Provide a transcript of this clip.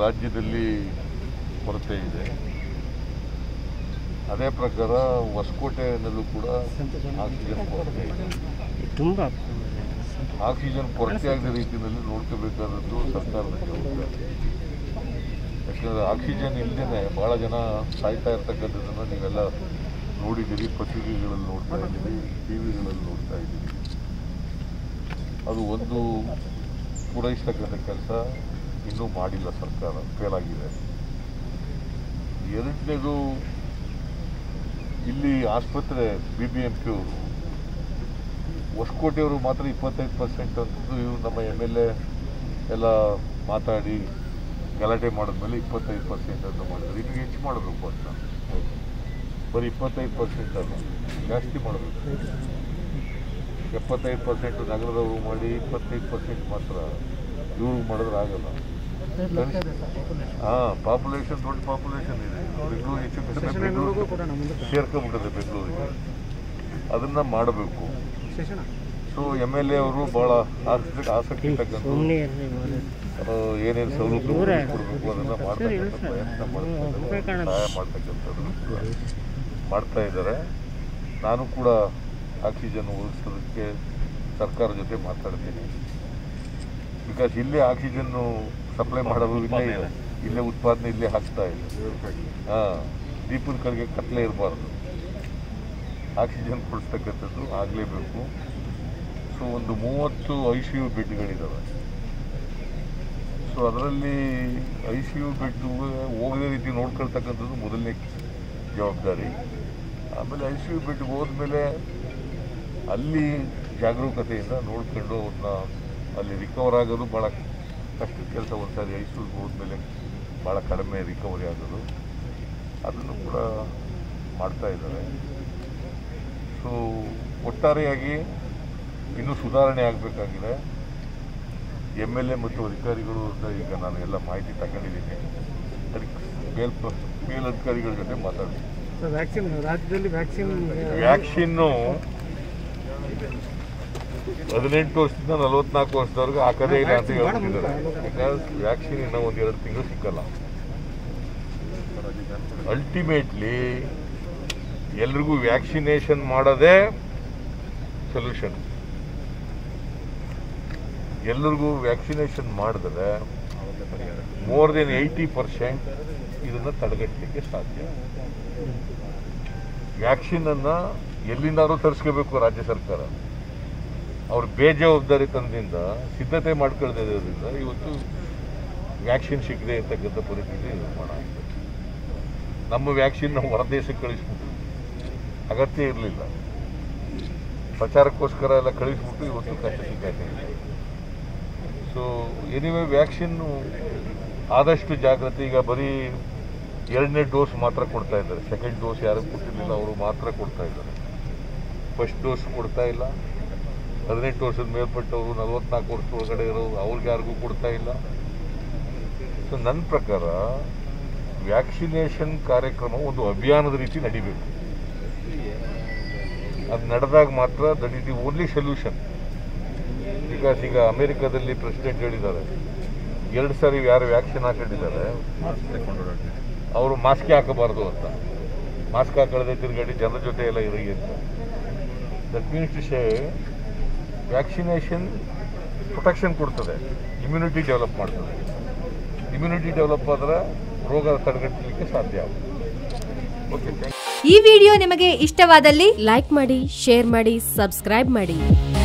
ರಾಜ್ಯದಲ್ಲಿ ಕೊರತೆ ಇದೆ ಅದೇ ಪ್ರಕಾರ ಹೊಸಕೋಟೆಯಲ್ಲೂ ಕೂಡ ಆಕ್ಸಿಜನ್ ಕೊರತೆ ಇದೆ ತುಂಬ ಆಕ್ಸಿಜನ್ ಕೊರತೆ ಆಗದ ರೀತಿಯಲ್ಲಿ ನೋಡ್ಕೋಬೇಕಾದದ್ದು ಸರ್ಕಾರದ ಜವಾಬ್ದಾರಿ ಯಾಕಂದರೆ ಆಕ್ಸಿಜನ್ ಇಲ್ಲದೇ ಭಾಳ ಜನ ಸಾಯ್ತಾ ಇರ್ತಕ್ಕಂಥದ್ದನ್ನು ನೀವೆಲ್ಲ ನೋಡಿದ್ದೀರಿ ಪತ್ರಿಕೆಗಳಲ್ಲಿ ನೋಡ್ತಾ ಇದ್ದೀರಿ ಟಿ ವಿಗಳಲ್ಲಿ ನೋಡ್ತಾ ಇದ್ದೀರಿ ಅದು ಒಂದು ಪೂರೈಸ್ತಕ್ಕಂಥ ಕೆಲಸ ಇನ್ನೂ ಮಾಡಿಲ್ಲ ಸರ್ಕಾರ ಫೇಲ್ ಆಗಿದೆ ಎರಡನೇದು ಇಲ್ಲಿ ಆಸ್ಪತ್ರೆ ಬಿ ಬಿ ಎಂ ಪಿ ಅವರು ಹೊಸಕೋಟೆಯವರು ಮಾತ್ರ ಇಪ್ಪತ್ತೈದು ಪರ್ಸೆಂಟ್ ಅಂತದ್ದು ಇವರು ನಮ್ಮ ಎಮ್ ಎಲ್ ಎ ಎಲ್ಲ ಮಾತಾಡಿ ಗಲಾಟೆ ಮಾಡಿದ್ಮೇಲೆ ಇಪ್ಪತ್ತೈದು ಪರ್ಸೆಂಟ್ ಅಂತ ಮಾಡಿದ್ರು ಇನ್ನು ಹೆಚ್ಚು ಮಾಡಬೇಕು ಅಂತ ಬರೀ ಇಪ್ಪತ್ತೈದು ಪರ್ಸೆಂಟ್ ಅಲ್ಲ ಜಾಸ್ತಿ ಮಾಡಬೇಕು ಎಪ್ಪತ್ತೈದು ಪರ್ಸೆಂಟ್ ನಗರದವರು ಮಾಡಿ ಇಪ್ಪತ್ತೈದು ಪರ್ಸೆಂಟ್ ಮಾತ್ರ ಇವ್ರಿಗೆ ಮಾಡಿದ್ರೆ ಆಗಲ್ಲ ಹಾಂ ಪಾಪ್ಯುಲೇಷನ್ ದೊಡ್ಡ ಪಾಪ್ಯುಲೇಷನ್ ಇದೆ ಬೆಂಗಳೂರು ಹೆಚ್ಚು ಕಡಿಮೆ ಬೆಂಗಳೂರು ಸೇರ್ಕೊಂಡ್ಬಿಟ್ಟಿದೆ ಬೆಂಗಳೂರಿಗೆ ಅದನ್ನು ಮಾಡಬೇಕು ಸೊ ಎಮ್ ಎಲ್ ಎ ಅವರು ಭಾಳ ಆಸಕ್ತಿ ಆಸಕ್ತಿ ತಕ್ಕಂಥ ಸುಮ್ಮನೆ ಇರಲಿ ಏನೇನು ಸವಲತ್ತು ಕೊಡಬೇಕು ಅದನ್ನು ಮಾಡ್ತಕ್ಕಂಥ ಪ್ರಯತ್ನ ಮಾಡ್ತಾರೆ ಸಹಾಯ ಮಾಡ್ತಕ್ಕಂಥದ್ದು ಕೂಡ ಮಾಡ್ತಾ ಇದ್ದಾರೆ ನಾನು ಕೂಡ ಆಕ್ಸಿಜನ್ ಒದಗಿಸೋದಕ್ಕೆ ಸರ್ಕಾರ ಜೊತೆ ಮಾತಾಡ್ತೀನಿ ಬಿಕಾಸ್ ಇಲ್ಲೇ ಆಕ್ಸಿಜನ್ನು ಸಪ್ಲೈ ಮಾಡೋದು ಇಲ್ಲೇ ಇದೆ ಇಲ್ಲೇ ಉತ್ಪಾದನೆ ಇಲ್ಲೇ ಹಾಕ್ತಾ ಇದೆ ಹಾಂ ದೀಪದ ಕಡೆಗೆ ಕತ್ಲೆ ಇರಬಾರ್ದು ಆಕ್ಸಿಜನ್ ಕೊಡಿಸ್ತಕ್ಕಂಥದ್ದು ಆಗಲೇಬೇಕು ಸೊ ಒಂದು ಮೂವತ್ತು ಐ ಸಿ ಯು ಬೆಡ್ಗಳಿದ್ದಾವೆ ಸೊ ಅದರಲ್ಲಿ ಐ ಸಿ ಯು ಬೆಡ್ ಹೋಗದೇ ರೀತಿ ನೋಡ್ಕೊಳ್ತಕ್ಕಂಥದ್ದು ಮೊದಲನೇ ಜವಾಬ್ದಾರಿ ಆಮೇಲೆ ಐ ಸಿ ಯು ಬೆಡ್ಗೆ ಹೋದ್ಮೇಲೆ ಅಲ್ಲಿ ಜಾಗರೂಕತೆಯಿಂದ ನೋಡ್ಕೊಂಡು ಅವ್ರನ್ನ ಅಲ್ಲಿ ರಿಕವರ್ ಆಗೋದು ಭಾಳ ಕಷ್ಟದ ಕೆಲಸ ಒಂದ್ಸಾರಿ ಐ ಸಿ ಯುಗೆ ಹೋದ್ಮೇಲೆ ಭಾಳ ಕಡಿಮೆ ರಿಕವರಿ ಆಗೋದು ಅದನ್ನು ಕೂಡ ಮಾಡ್ತಾ ಇದ್ದಾರೆ ಸೊ ಒಟ್ಟಾರೆಯಾಗಿ ಇನ್ನೂ ಸುಧಾರಣೆ ಆಗಬೇಕಾಗಿದೆ ಎಮ್ ಎಲ್ ಎ ಮತ್ತು ಅಧಿಕಾರಿಗಳು ಅಂತ ಈಗ ನಾನು ಎಲ್ಲ ಮಾಹಿತಿ ತಗೊಂಡಿದ್ದೀನಿ ಅದಕ್ಕೆ ಮೇಲ್ ಮೇಲಧಿಕಾರಿಗಳ ಜೊತೆ ಮಾತಾಡ್ತೀನಿ ವ್ಯಾಕ್ಸಿನ್ ರಾಜ್ಯದಲ್ಲಿ ವ್ಯಾಕ್ಸಿನ್ ವ್ಯಾಕ್ಸಿನ್ನು ಹದಿನೆಂಟು ವರ್ಷದಿಂದ ನಲವತ್ನಾಲ್ಕು ವರ್ಷದವರೆಗೂ ಹಾಕದೇ ಇಲ್ಲ ಅಂತ ಹೇಳ್ಬಿಟ್ಟಿದ್ದಾರೆ ಬಿಕಾಸ್ ವ್ಯಾಕ್ಸಿನ್ ಇನ್ನೂ ಒಂದು ಎರಡು ತಿಂಗಳು ಸಿಕ್ಕಲ್ಲ ಅಲ್ಟಿಮೇಟ್ಲಿ ಎಲ್ರಿಗೂ ವ್ಯಾಕ್ಸಿನೇಷನ್ ಮಾಡೋದೇ ಸೊಲ್ಯೂಷನ್ ಎಲ್ಲರಿಗೂ ವ್ಯಾಕ್ಸಿನೇಷನ್ ಮಾಡಿದ್ರೆ ಮೋರ್ ದೆನ್ ಏಯ್ಟಿ ಪರ್ಸೆಂಟ್ ಇದನ್ನು ತಡೆಗಟ್ಟಲಿಕ್ಕೆ ಸಾಧ್ಯ ವ್ಯಾಕ್ಸಿನನ್ನು ಎಲ್ಲಿಂದಾದ್ರೂ ತರಿಸ್ಕೋಬೇಕು ರಾಜ್ಯ ಸರ್ಕಾರ ಅವ್ರು ಬೇಜವಾಬ್ದಾರಿ ತಂದಿಂದ ಸಿದ್ಧತೆ ಮಾಡ್ಕೊಳ್ದಿರೋದ್ರಿಂದ ಇವತ್ತು ವ್ಯಾಕ್ಸಿನ್ ಸಿಗದೆ ಇರ್ತಕ್ಕಂಥ ಪರಿಸ್ಥಿತಿ ನಿರ್ಮಾಣ ಆಗಿದೆ ನಮ್ಮ ವ್ಯಾಕ್ಸಿನ್ ನಾವು ಹೊರದೇಶಕ್ಕೆ ಕಳಿಸ್ಬಿಟ್ಟು ಅಗತ್ಯ ಇರಲಿಲ್ಲ ಪ್ರಚಾರಕ್ಕೋಸ್ಕರ ಎಲ್ಲ ಕಳಿಸ್ಬಿಟ್ಟು ಇವತ್ತು ಕಷ್ಟ ಸಿಕ್ಕಾಗ್ತಾ ಇದೆ ಸೊ ಎನಿವೆ ವ್ಯಾಕ್ಸಿನ್ನು ಆದಷ್ಟು ಜಾಗ್ರತೆ ಈಗ ಬರೀ ಎರಡನೇ ಡೋಸ್ ಮಾತ್ರ ಕೊಡ್ತಾ ಇದ್ದಾರೆ ಸೆಕೆಂಡ್ ಡೋಸ್ ಯಾರು ಕೊಟ್ಟಿರಲಿಲ್ಲ ಅವರು ಮಾತ್ರ ಕೊಡ್ತಾ ಇದ್ದಾರೆ ಫಸ್ಟ್ ಡೋಸ್ ಕೊಡ್ತಾ ಇಲ್ಲ ಹದಿನೆಂಟು ವರ್ಷದ ಮೇಲ್ಪಟ್ಟವರು ನಲವತ್ನಾಲ್ಕು ವರ್ಷ ಒಳಗಡೆ ಇರೋರು ಅವ್ರಿಗೆ ಯಾರಿಗೂ ಕೊಡ್ತಾ ಇಲ್ಲ ಸೊ ನನ್ನ ಪ್ರಕಾರ ವ್ಯಾಕ್ಸಿನೇಷನ್ ಕಾರ್ಯಕ್ರಮ ಒಂದು ಅಭಿಯಾನದ ರೀತಿ ನಡಿಬೇಕು ಅದು ನಡೆದಾಗ ಮಾತ್ರ that is the only solution because ಈಗ ಅಮೆರಿಕದಲ್ಲಿ ಪ್ರೆಸಿಡೆಂಟ್ ಹೇಳಿದ್ದಾರೆ ಎರಡು ಸಾರಿ ಯಾರು ವ್ಯಾಕ್ಸಿನ್ ಹಾಕೊಂಡಿದ್ದಾರೆ ಅವರು ಮಾಸ್ಕ್ ಹಾಕಬಾರ್ದು ಅಂತ ಮಾಸ್ಕ್ ಹಾಕೊಳ್ಳದೆ ತಿರುಗಾಡಿ ಜನರ ಜೊತೆ ಎಲ್ಲ ಇರಿ ಅಂತ that means to say vaccination protection ಕೊಡ್ತದೆ ಇಮ್ಯುನಿಟಿ ಡೆವಲಪ್ ಮಾಡ್ತದೆ ಇಮ್ಯುನಿಟಿ ಡೆವಲಪ್ ಆದ್ರೆ ರೋಗ ತಡೆಗಟ್ಟಲಿಕ್ಕೆ ಸಾಧ್ಯ ಆಗುತ್ತೆ ಓಕೆ ಥ್ಯಾಂಕ್ ಈ ವಿಡಿಯೋ ನಿಮಗೆ ಇಷ್ಟವಾದಲ್ಲಿ ಲೈಕ್ ಮಾಡಿ ಶೇರ್ ಮಾಡಿ ಸಬ್ಸ್ಕ್ರೈಬ್ ಮಾಡಿ